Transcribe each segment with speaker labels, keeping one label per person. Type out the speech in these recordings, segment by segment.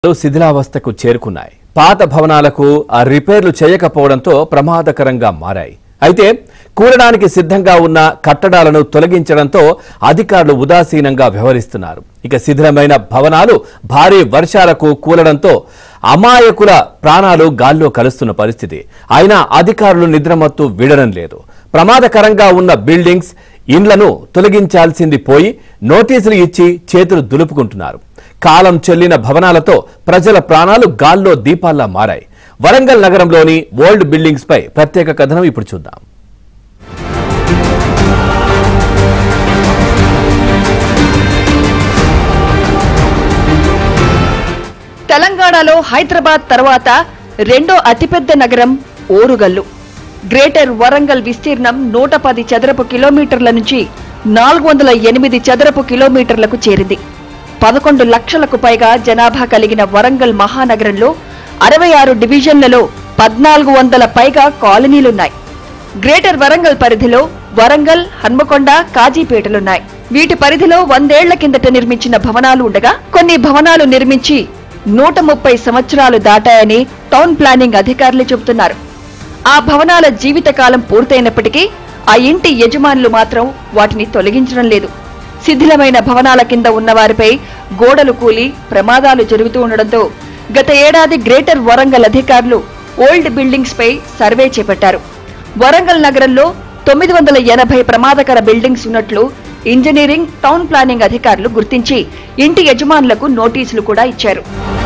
Speaker 1: శిథిలావస్థకు చేరుకున్నాయి పాత భవనాలకు ఆ రిపేర్లు చేయకపోవడంతో ప్రమాదకరంగా మారాయి అయితే కూలడానికి సిద్ధంగా ఉన్న కట్టడాలను తొలగించడంతో అధికారులు ఉదాసీనంగా వ్యవహరిస్తున్నారు ఇక శిథిలమైన భవనాలు భారీ వర్షాలకు కూలడంతో అమాయకుల ప్రాణాలు గాల్లో కలుస్తున్న పరిస్థితి అయినా అధికారులు నిద్రమత్తు వీడడం లేదు ప్రమాదకరంగా ఉన్న బిల్డింగ్స్ ఇండ్లను తొలగించాల్సింది పోయి నోటీసులు ఇచ్చి చేతులు దులుపుకుంటున్నారు కాలం చెల్లిన భవనాలతో ప్రజల ప్రాణాలు గాల్లో దీపాల్లా మారాయి వరంగల్ నగరంలోని ఓల్డ్ బిల్డింగ్స్ పై ప్రత్యేక కథనం ఇప్పుడు చూద్దాం
Speaker 2: తెలంగాణలో హైదరాబాద్ తర్వాత రెండో అతిపెద్ద నగరం ఓరుగల్లు గ్రేటర్ వరంగల్ విస్తీర్ణం నూట పది చదరపు కిలోమీటర్ల నుంచి నాలుగు వందల ఎనిమిది చదరపు కిలోమీటర్లకు చేరింది పదకొండు లక్షలకు పైగా జనాభా కలిగిన వరంగల్ మహానగరంలో అరవై ఆరు డివిజన్లలో పద్నాలుగు వందల పైగా కాలనీలున్నాయి గ్రేటర్ వరంగల్ పరిధిలో వరంగల్ హన్మకొండ కాజీపేటలున్నాయి వీటి పరిధిలో వందేళ్ల కిందట నిర్మించిన భవనాలు ఉండగా కొన్ని భవనాలు నిర్మించి నూట ముప్పై సంవత్సరాలు దాటాయని టౌన్ ప్లానింగ్ అధికారులు చెబుతున్నారు ఆ భవనాల జీవితకాలం పూర్తయినప్పటికీ ఆ ఇంటి యజమానులు మాత్రం వాటిని తొలగించడం లేదు శిథిలమైన భవనాల కింద ఉన్నవారిపై గోడలు కూలి ప్రమాదాలు జరుగుతూ ఉండడంతో గత ఏడాది గ్రేటర్ వరంగల్ అధికారులు ఓల్డ్ బిల్డింగ్స్ పై సర్వే చేపట్టారు వరంగల్ నగరంలో తొమ్మిది వందల ఎనభై ప్రమాదకర బిల్డింగ్స్ ఉన్నట్లు ఇంజనీరింగ్ టౌన్ ప్లానింగ్ అధికారులు గుర్తించి ఇంటి యజమానులకు నోటీసులు కూడా ఇచ్చారు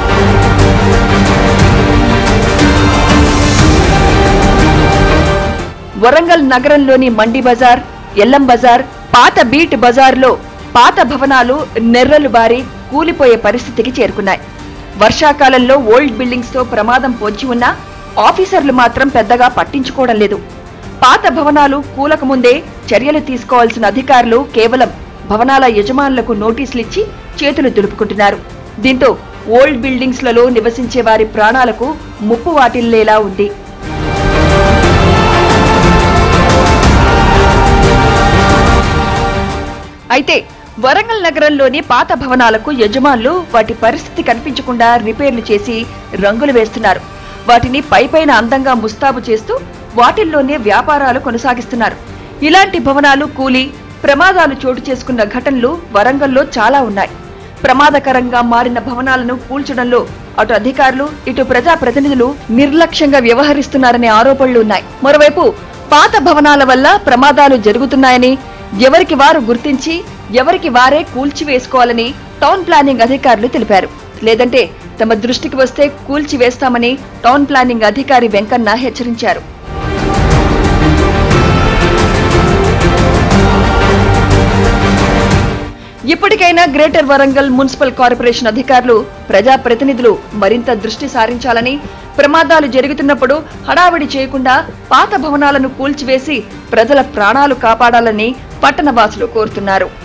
Speaker 2: వరంగల్ నగరంలోని మండి బజార్ ఎల్లం బజార్ పాత బీట్ బజార్లో పాత భవనాలు నెర్రలు బారి కూలిపోయే పరిస్థితికి చేరుకున్నాయి వర్షాకాలంలో ఓల్డ్ బిల్డింగ్స్ తో ప్రమాదం పొంచి ఉన్నా ఆఫీసర్లు మాత్రం పెద్దగా పట్టించుకోవడం లేదు పాత భవనాలు కూలక ముందే చర్యలు తీసుకోవాల్సిన అధికారులు కేవలం భవనాల యజమానులకు నోటీసులు ఇచ్చి చేతులు దులుపుకుంటున్నారు దీంతో ఓల్డ్ బిల్డింగ్స్ లలో నివసించే వారి ప్రాణాలకు ముప్పు వాటిల్లేలా ఉంది అయితే వరంగల్ నగరంలోని పాత భవనాలకు యజమానులు వాటి పరిస్థితి కనిపించకుండా రిపేర్లు చేసి రంగులు వేస్తున్నారు వాటిని పైపైన అందంగా ముస్తాబు చేస్తూ వాటిల్లోనే వ్యాపారాలు కొనసాగిస్తున్నారు ఇలాంటి భవనాలు కూలి ప్రమాదాలు చోటు చేసుకున్న ఘటనలు వరంగల్లో చాలా ఉన్నాయి ప్రమాదకరంగా మారిన భవనాలను కూల్చడంలో అటు అధికారులు ఇటు ప్రజా ప్రతినిధులు నిర్లక్ష్యంగా వ్యవహరిస్తున్నారనే ఆరోపణలు ఉన్నాయి మరోవైపు పాత భవనాల వల్ల ప్రమాదాలు జరుగుతున్నాయని ఎవరికి వారు గుర్తించి ఎవరికి వారే కూల్చివేసుకోవాలని టౌన్ ప్లానింగ్ అధికారులు తెలిపారు లేదంటే తమ దృష్టికి వస్తే కూల్చివేస్తామని టౌన్ ప్లానింగ్ అధికారి వెంకన్న హెచ్చరించారు ఇప్పటికైనా గ్రేటర్ వరంగల్ మున్సిపల్ కార్పొరేషన్ అధికారులు ప్రజా ప్రతినిధులు మరింత దృష్టి సారించాలని ప్రమాదాలు జరుగుతున్నప్పుడు హడావిడి చేయకుండా పాత భవనాలను కూల్చివేసి ప్రజల ప్రాణాలు కాపాడాలని పట్టణవాసులు కోరుతున్నారు